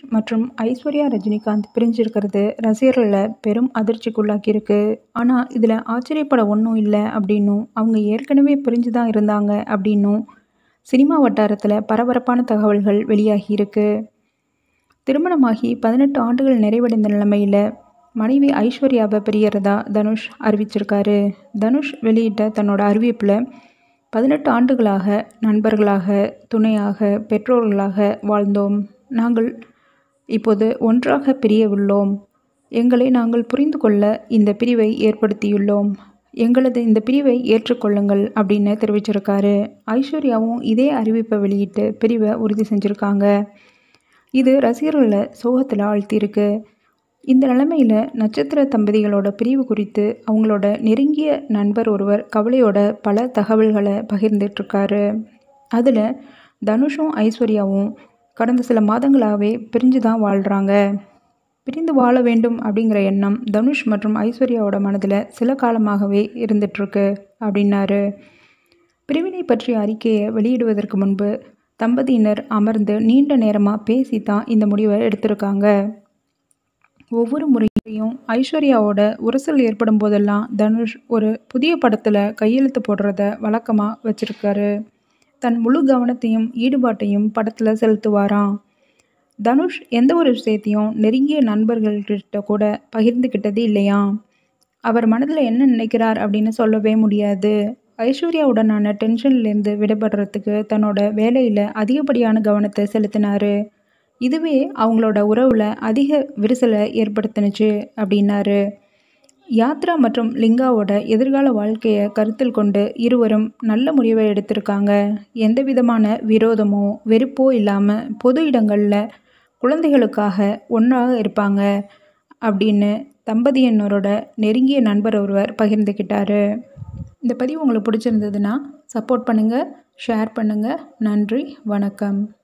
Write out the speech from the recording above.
மற்றும் ஐஸ்வர்யா ரஜினிகாந்த் பிரிஞ்சிருக்கிறது ரசிகர்களை பெரும் அதிர்ச்சிக்குள்ளாக்கியிருக்கு ஆனால் இதில் ஆச்சரியப்பட ஒன்றும் இல்லை அப்படின்னும் அவங்க ஏற்கனவே பிரிஞ்சு தான் இருந்தாங்க அப்படின்னும் சினிமா வட்டாரத்தில் பரபரப்பான தகவல்கள் வெளியாகியிருக்கு திருமணமாகி பதினெட்டு ஆண்டுகள் நிறைவடைந்த நிலைமையில் மனைவி ஐஸ்வர்யாவை பிரியறதா தனுஷ் அறிவிச்சிருக்காரு தனுஷ் வெளியிட்ட தன்னோட அறிவிப்பில் பதினெட்டு ஆண்டுகளாக நண்பர்களாக துணையாக பெற்றோர்களாக வாழ்ந்தோம் நாங்கள் இப்போது ஒன்றாக பிரிய உள்ளோம் எங்களை நாங்கள் புரிந்து கொள்ள இந்த பிரிவை ஏற்படுத்தியுள்ளோம் எங்களது இந்த பிரிவை ஏற்றுக்கொள்ளுங்கள் அப்படின்னு தெரிவிச்சிருக்காரு ஐஸ்வர்யாவும் இதே அறிவிப்பை வெளியிட்டு பிரிவை உறுதி செஞ்சுருக்காங்க இது ரசிகர்களை சோகத்தில் ஆழ்த்தியிருக்கு இந்த நிலைமையில் நட்சத்திர தம்பதிகளோட பிரிவு குறித்து அவங்களோட நெருங்கிய நண்பர் ஒருவர் கவலையோட பல தகவல்களை பகிர்ந்துட்டுருக்காரு அதில் தனுஷும் ஐஸ்வர்யாவும் கடந்த சில மாதங்களாகவே பிரிஞ்சு தான் வாழ்கிறாங்க பிரிந்து வாழ வேண்டும் அப்படிங்கிற எண்ணம் தனுஷ் மற்றும் ஐஸ்வர்யாவோட மனதில் சில காலமாகவே இருந்துகிட்ருக்கு அப்படின்னாரு பிரிவினை பற்றிய அறிக்கையை வெளியிடுவதற்கு முன்பு தம்பதியினர் அமர்ந்து நீண்ட நேரமாக பேசி தான் இந்த முடிவை எடுத்திருக்காங்க ஒவ்வொரு முறையும் ஐஸ்வர்யாவோட உரசல் ஏற்படும் போதெல்லாம் தனுஷ் ஒரு புதிய படத்தில் கையெழுத்து போடுறத வழக்கமாக வச்சுருக்காரு தன் முழு கவனத்தையும் ஈடுபாட்டையும் படத்தில் செலுத்துவாராம் தனுஷ் எந்த ஒரு விஷயத்தையும் நெருங்கிய நண்பர்கள்கிட்ட கூட பகிர்ந்துக்கிட்டது இல்லையா அவர் மனதில் என்ன நினைக்கிறார் அப்படின்னு சொல்லவே முடியாது ஐஸ்வர்யாவுடனான டென்ஷன்லேருந்து விடுபடுறதுக்கு தன்னோட வேலையில் அதிகப்படியான கவனத்தை செலுத்தினார் இதுவே அவங்களோட உறவில் அதிக விரிசலை ஏற்படுத்தினுச்சு அப்படின்னாரு யாத்ரா மற்றும் லிங்காவோட எதிர்கால வாழ்க்கையை கருத்தில் கொண்டு இருவரும் நல்ல முடிவை எடுத்திருக்காங்க எந்த விதமான விரோதமோ வெறுப்போ இல்லாமல் பொது இடங்களில் குழந்தைகளுக்காக ஒன்றாக இருப்பாங்க அப்படின்னு தம்பதியினரோட நெருங்கிய நண்பர் ஒருவர் பகிர்ந்துக்கிட்டாரு இந்த பதிவு உங்களுக்கு பிடிச்சிருந்ததுன்னா சப்போர்ட் பண்ணுங்கள் ஷேர் பண்ணுங்கள் நன்றி வணக்கம்